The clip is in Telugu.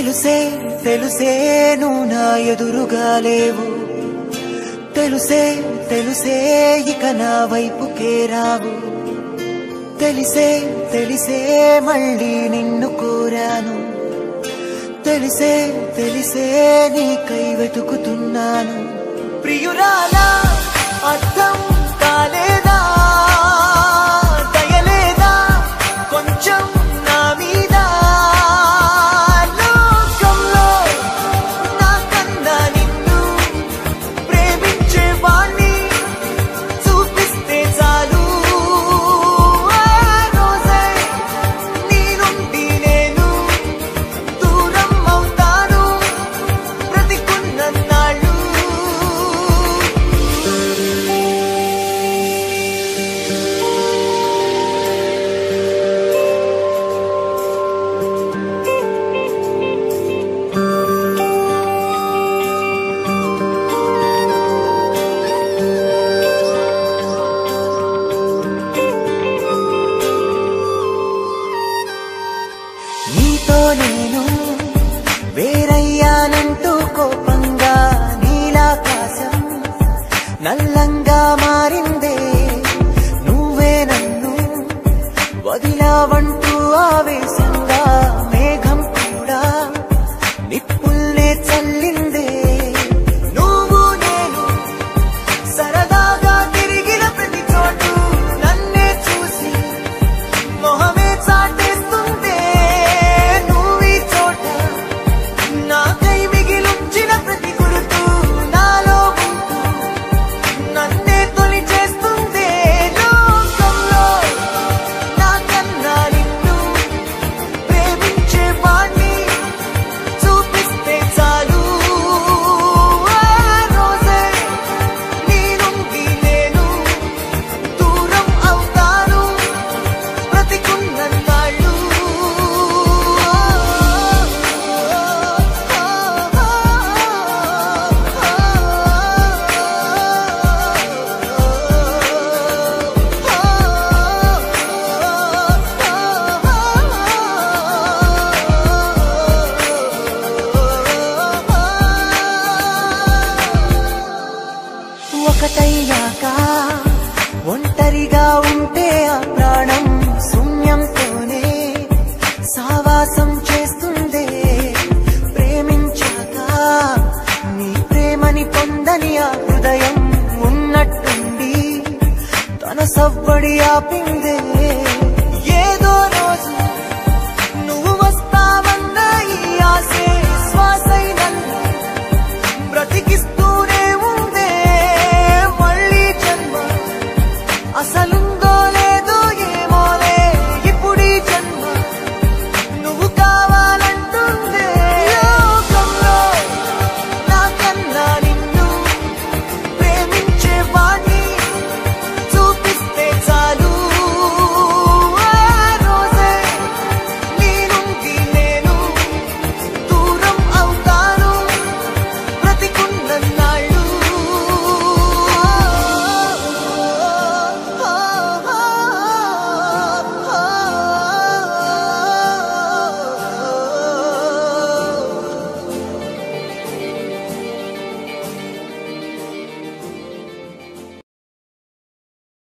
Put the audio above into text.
తెలుసే తెలుసే నువ్వు నా ఎదురుగా లేవు తెలుసే తెలుసే ఇక నా వైపుకే రావు తెలిసే తెలిసే మళ్ళీ నిన్ను కోరాను తెలిసే తెలిసే నీకై వెతుకుతున్నాను ప్రియురాలా అర్థం కాలేదా దయలేదా కొంచెం నా మీద లోకంలో నాకన్నా నిన్ను ప్రేమించే వాణ్ణి చూపిస్తే చాలు ఆ రోజే నీ నుండి నేను దూరం అవుతాను బ్రతికున్నన్నాళ్ళు నీతో నేను వేరయ్యానంటూ కోపంగా నీలాకాశం నల్లంగా మారిందే నువ్వే నన్ను వదిలావంటూ ఆవేశంగా మేఘం కూడా నిప్పుల్నే చల్లిందే నువ్వు నేను సరదాగా తిరిగిన ప్రతి చోటు నన్నే చూసి మొహమే చాటేస్తుందే నువ్వీ చోట నాకై మిగిలుంచిన ప్రతి గురుతు నాలో ఉంటూ నన్నే తొలి చేస్తుందే లోకంలో నాకన్నా నిన్ను ప్రేమించే వాణ్ణి చూపిస్తే చాలు ఆ రోజే నీ నుండి నేను దూరం అవుతాను బ్రతికున్నన్నాళ్ళు ఒకటయ్యాక ఒంటరిగా ఉంటే ఆ ప్రాణం శూన్యంతోనే సావాసం చేస్తుందే ప్రేమించాక నీ ప్రేమని పొందని ఆ హృదయం ఉన్నట్టుండి తన సవ్వడి ఆపిందే